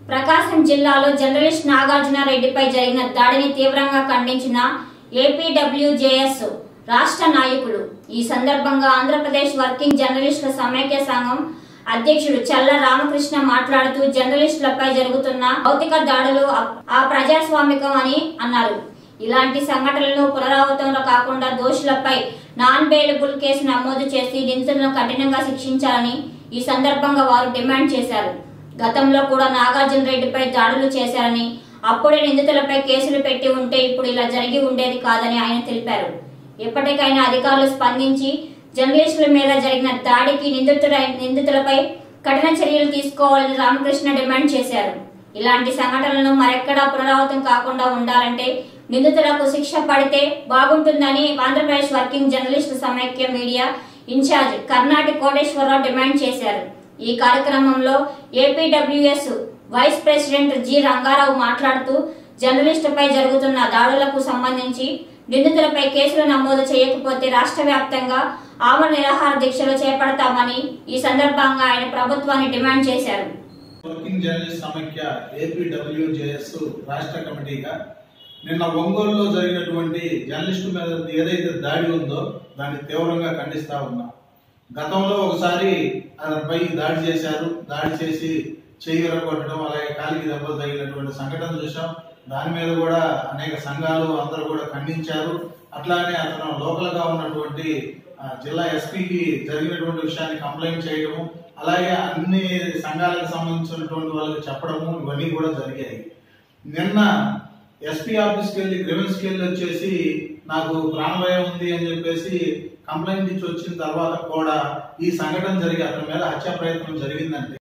ప్రకాశం జిల్లాలో జర్నలిస్ట్ నాగార్జున రెడ్డిపై జరిగిన దాడిని తీవ్రంగా ఖండించిన ఏపీడబ్ల్యూజేఎస్ రాష్ట్ర నాయకులు ఈ సందర్భంగా ఆంధ్రప్రదేశ్ వర్కింగ్ జర్నలిస్టుల సమైక్య సంఘం అధ్యక్షుడు చల్ల రామకృష్ణ మాట్లాడుతూ జర్నలిస్టులపై జరుగుతున్న భౌతిక దాడులు అ- ఆ ప్రజాస్వామికం అని అన్నారు ఇలాంటి సంఘటనలు పునరావృతం కాకుండా దోషులపై నాన్ బెయిలబుల్ కేసు నమోదు చేసి నిందితులను కఠినంగా శిక్షించాలని ఈ సందర్భంగా వారు డిమాండ్ చేశారు గతంలో కూడా నాగార్జున రెడ్డిపై దాడులు చేశారని అప్పుడే నిందితులపై కేసులు పెట్టి ఉంటే ఇప్పుడు ఇలా జరిగి ఉండేది కాదని ఆయన తెలిపారు ఎప్పటికైనా అధికారులు స్పందించి జర్నలిస్టుల మీద జరిగిన దాడికి నిందితుల నిందితులపై కఠిన చర్యలు తీసుకోవాలని రామకృష్ణ డిమాండ్ చేశారు ఇలాంటి సంఘటనలు మరెక్కడా పునరావృతం కాకుండా ఉండాలంటే నిందితులకు శిక్ష పడితే బాగుంటుందని ఆంధ్రప్రదేశ్ వర్కింగ్ జర్నలిస్టు సమైక్య media incharge Karnati Koteswara Rao demand చేశారు ఈ కార్యక్రమంలో APWS vice president G Ranga Rao మాట్లాడుతూ జర్నలిస్టుపై జరుగుతున్న దాడులకు సంబంధించి నిందితులపై కేసులు నమోదు చేయకపోతే రాష్ట్ర వ్యాప్తంగా ఆమర నిరాహార దీక్షలు చేపడతామని ఈ సందర్భంగా ఆయన ప్రభుత్వాన్ని డిమాండ్ చేశారు వర్కింగ్ జర్నలిస్ట్ సమైక్య ఏపీడబ్ల్యూజేఎస్ రాష్ట్ర కమిటీగా నిన్న ఒంగోలులో జరిగినటువంటి జర్నలిస్టు మీద ఏదైతే దాడి ఉందో దాన్ని తీవ్రంగా ఖండిస్తా ఉన్నా గతంలో ఒకసారి అతనిపై దాడి చేశారు దాడి చేసి చేయి విరగొట్టడం అలాగే కాలికి దెబ్బలు తగిలినటువంటి సంఘటన చూసాం దాని మీద కూడా అనేక సంఘాలు అందరూ కూడా ఖండించారు అట్లానే అతను లోకల్ గా ఉన్నటువంటి ఆ, జిల్లా ఎస్పీకి జరిగినటువంటి విషయాన్ని కంప్లైంట్ చేయడము అలాగే అన్ని సంఘాలకు సంబంధించినటువంటి వాళ్ళకి చెప్పడము ఇవన్నీ కూడా జరిగాయి నిన్న ఎస్పీ ఆఫీస్కి వెళ్ళి గ్రివెన్స్కి వెళ్ళి వచ్చేసి నాకు ప్రాణభయం ఉంది అని చెప్పేసి కంప్లైంట్ ఇచ్చి వచ్చిన తర్వాత కూడా ఈ సంఘటన జరిగి అతని మీద హత్యా ప్రయత్నం జరిగిందంటే